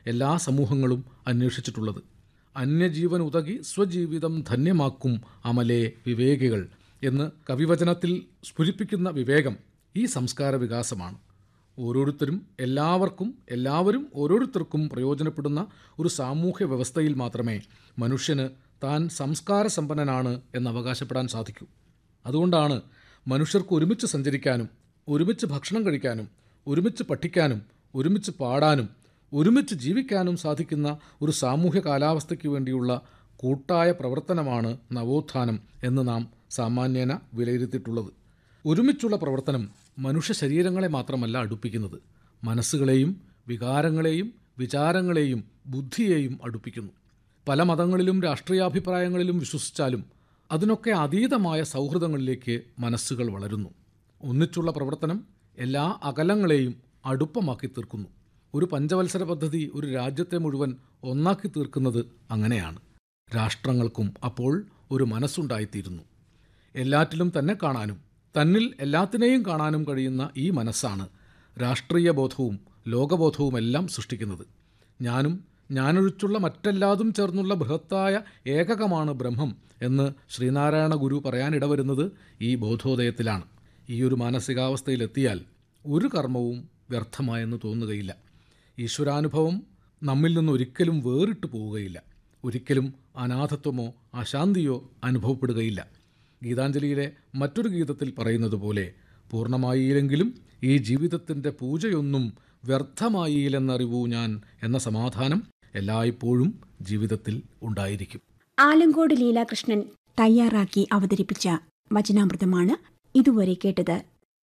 എല്ലാ സമൂഹങ്ങളും അന്വേഷിച്ചിട്ടുള്ളത് അന്യജീവൻ ഉതകി സ്വജീവിതം ധന്യമാക്കും അമലേ വിവേകികൾ എന്ന് കവിവചനത്തിൽ സ്ഫുരിപ്പിക്കുന്ന വിവേകം ഈ സംസ്കാര വികാസമാണ് ഓരോരുത്തരും എല്ലാവർക്കും എല്ലാവരും ഓരോരുത്തർക്കും പ്രയോജനപ്പെടുന്ന ഒരു സാമൂഹ്യ വ്യവസ്ഥയിൽ മാത്രമേ മനുഷ്യന് താൻ സംസ്കാര സമ്പന്നനാണ് എന്ന് അവകാശപ്പെടാൻ സാധിക്കൂ അതുകൊണ്ടാണ് മനുഷ്യർക്ക് ഒരുമിച്ച് സഞ്ചരിക്കാനും ഒരുമിച്ച് ഭക്ഷണം കഴിക്കാനും ഒരുമിച്ച് പഠിക്കാനും ഒരുമിച്ച് പാടാനും ഒരുമിച്ച് ജീവിക്കാനും സാധിക്കുന്ന ഒരു സാമൂഹ്യ കാലാവസ്ഥയ്ക്ക് വേണ്ടിയുള്ള കൂട്ടായ പ്രവർത്തനമാണ് നവോത്ഥാനം എന്ന് നാം സാമാന്യേന വിലയിരുത്തിയിട്ടുള്ളത് ഒരുമിച്ചുള്ള പ്രവർത്തനം മനുഷ്യ ശരീരങ്ങളെ മാത്രമല്ല അടുപ്പിക്കുന്നത് മനസ്സുകളെയും വികാരങ്ങളെയും വിചാരങ്ങളെയും ബുദ്ധിയെയും അടുപ്പിക്കുന്നു പല മതങ്ങളിലും രാഷ്ട്രീയാഭിപ്രായങ്ങളിലും വിശ്വസിച്ചാലും അതിനൊക്കെ അതീതമായ സൗഹൃദങ്ങളിലേക്ക് മനസ്സുകൾ വളരുന്നു ഒന്നിച്ചുള്ള പ്രവർത്തനം എല്ലാ അകലങ്ങളെയും അടുപ്പമാക്കി തീർക്കുന്നു ഒരു പഞ്ചവത്സര പദ്ധതി ഒരു രാജ്യത്തെ മുഴുവൻ ഒന്നാക്കി തീർക്കുന്നത് അങ്ങനെയാണ് രാഷ്ട്രങ്ങൾക്കും അപ്പോൾ ഒരു മനസ്സുണ്ടായിത്തീരുന്നു എല്ലാറ്റിലും തന്നെ കാണാനും തന്നിൽ എല്ലാത്തിനെയും കാണാനും കഴിയുന്ന ഈ മനസ്സാണ് രാഷ്ട്രീയ ബോധവും ലോകബോധവുമെല്ലാം സൃഷ്ടിക്കുന്നത് ഞാനും ഞാനൊഴിച്ചുള്ള മറ്റെല്ലാതും ചേർന്നുള്ള ബൃഹത്തായ ഏകകമാണ് ബ്രഹ്മം എന്ന് ശ്രീനാരായണ ഗുരു പറയാനിടവരുന്നത് ഈ ബോധോദയത്തിലാണ് ഈ ഒരു മാനസികാവസ്ഥയിലെത്തിയാൽ ഒരു കർമ്മവും വ്യർത്ഥമായെന്ന് തോന്നുകയില്ല ഈശ്വരാനുഭവം നമ്മിൽ നിന്ന് ഒരിക്കലും വേറിട്ട് പോവുകയില്ല ഒരിക്കലും അനാഥത്വമോ അശാന്തിയോ അനുഭവപ്പെടുകയില്ല ഗീതാഞ്ജലിയിലെ മറ്റൊരു ഗീതത്തിൽ പറയുന്നത് പോലെ പൂർണ്ണമായില്ലെങ്കിലും ഈ ജീവിതത്തിൻ്റെ പൂജയൊന്നും വ്യർത്ഥമായില്ലെന്നറിവൂ ഞാൻ എന്ന സമാധാനം എല്ലായ്പ്പോഴും ജീവിതത്തിൽ ഉണ്ടായിരിക്കും ആലങ്കോട് ലീലാകൃഷ്ണൻ തയ്യാറാക്കി അവതരിപ്പിച്ച വചനാമൃതമാണ് ഇതുവരെ കേട്ടത്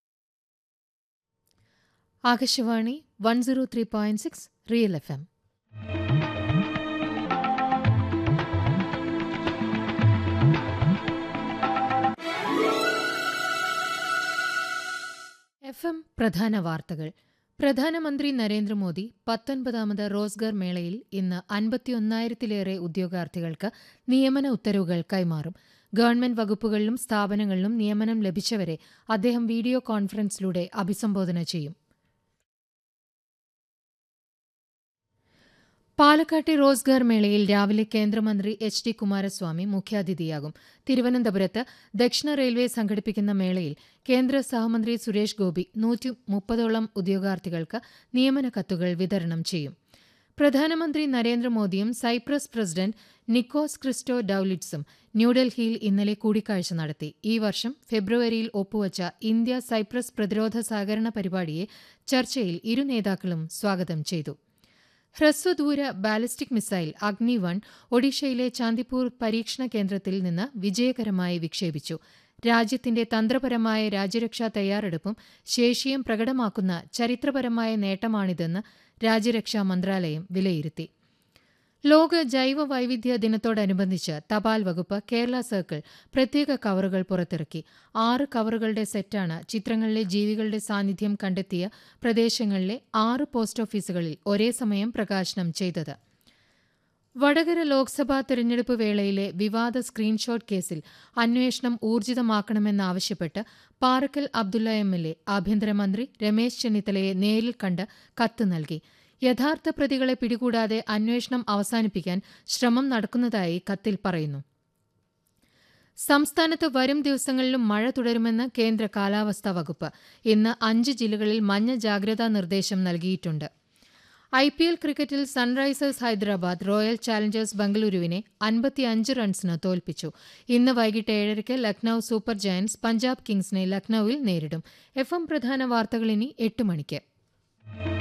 Akashvani one zero three point six real F M F M പ്രധാന വാർത്തകൾ പ്രധാനമന്ത്രി നരേന്ദ്രമോദി പത്തൊൻപതാമത് റോസ്ഗർ മേളയിൽ ഇന്ന് അൻപത്തിയൊന്നായിരത്തിലേറെ ഉദ്യോഗാർത്ഥികൾക്ക് നിയമന ഉത്തരവുകൾ കൈമാറും ഗവൺമെന്റ് വകുപ്പുകളിലും സ്ഥാപനങ്ങളിലും നിയമനം ലഭിച്ചവരെ അദ്ദേഹം വീഡിയോ കോൺഫറൻസിലൂടെ അഭിസംബോധന ചെയ്യും പാലക്കാട്ടെ റോസ്ഗാർ മേളയിൽ രാവിലെ കേന്ദ്രമന്ത്രി എച്ച് ഡി കുമാരസ്വാമി മുഖ്യാതിഥിയാകും തിരുവനന്തപുരത്ത് ദക്ഷിണ റെയിൽവേ സംഘടിപ്പിക്കുന്ന മേളയിൽ കേന്ദ്ര സഹമന്ത്രി സുരേഷ് ഗോപി നൂറ്റി മുപ്പതോളം ഉദ്യോഗാർത്ഥികൾക്ക് നിയമന കത്തുകൾ വിതരണം ചെയ്യും പ്രധാനമന്ത്രി നരേന്ദ്രമോദിയും സൈപ്രസ് പ്രസിഡന്റ് നിക്കോസ് ക്രിസ്റ്റോ ഡൌലിറ്റ്സും ന്യൂഡൽഹിയിൽ ഇന്നലെ കൂടിക്കാഴ്ച നടത്തി ഈ വർഷം ഫെബ്രുവരിയിൽ ഒപ്പുവച്ച ഇന്ത്യ സൈപ്രസ് പ്രതിരോധ സഹകരണ പരിപാടിയെ ചർച്ചയിൽ ഇരു നേതാക്കളും സ്വാഗതം ചെയ്തു ഹ്രസ്വദൂര ബാലിസ്റ്റിക് മിസൈൽ അഗ്നി വൺ ഒഡീഷയിലെ ചാന്ദിപ്പൂർ പരീക്ഷണ കേന്ദ്രത്തിൽ നിന്ന് വിജയകരമായി വിക്ഷേപിച്ചു രാജ്യത്തിന്റെ തന്ത്രപരമായ രാജ്യരക്ഷാ തയ്യാറെടുപ്പും ശേഷിയും പ്രകടമാക്കുന്ന ചരിത്രപരമായ നേട്ടമാണിതെന്ന് രാജ്യരക്ഷാ മന്ത്രാലയം വിലയിരുത്തി ലോക ജൈവ വൈവിധ്യ ദിനത്തോടനുബന്ധിച്ച് തപാൽ വകുപ്പ് കേരള സർക്കിൾ പ്രത്യേക കവറുകൾ പുറത്തിറക്കി ആറ് കവറുകളുടെ സെറ്റാണ് ചിത്രങ്ങളിലെ ജീവികളുടെ സാന്നിധ്യം കണ്ടെത്തിയ പ്രദേശങ്ങളിലെ ആറ് പോസ്റ്റ് ഓഫീസുകളിൽ ഒരേ സമയം പ്രകാശനം ചെയ്തത് വടകര ലോക്സഭാ തെരഞ്ഞെടുപ്പ് വേളയിലെ വിവാദ സ്ക്രീൻഷോട്ട് കേസിൽ അന്വേഷണം ഊർജിതമാക്കണമെന്നാവശ്യപ്പെട്ട് Parakkal Abdulla M L A ആഭ്യന്തരമന്ത്രി രമേശ് ചെന്നിത്തലയെ നേരിൽ കണ്ട് കത്ത് നൽകി യഥാർത്ഥ പ്രതികളെ പിടികൂടാതെ അന്വേഷണം അവസാനിപ്പിക്കാൻ ശ്രമം നടക്കുന്നതായി കത്തിൽ പറയുന്നു സംസ്ഥാനത്ത് വരും ദിവസങ്ങളിലും മഴ തുടരുമെന്ന് കേന്ദ്ര കാലാവസ്ഥാ വകുപ്പ് ഇന്ന് അഞ്ച് ജില്ലകളിൽ മഞ്ഞ ജാഗ്രതാ നിർദ്ദേശം നൽകിയിട്ടുണ്ട് ഐ പി എൽ ക്രിക്കറ്റിൽ സൺറൈസേഴ്സ് ഹൈദരാബാദ് റോയൽ ചാലഞ്ചേഴ്സ് ബംഗളൂരുവിനെ അൻപത്തിയഞ്ച് റൺസിന് തോൽപ്പിച്ചു ഇന്ന് വൈകിട്ട് ഏഴരയ്ക്ക് ലക്നൌ സൂപ്പർ ജയന്റ്സ് പഞ്ചാബ് കിങ്സിനെ ലക്നൌവിൽ നേരിടും എഫ് എം പ്രധാന വാർത്തകൾ ഇനി എട്ട് മണിക്ക്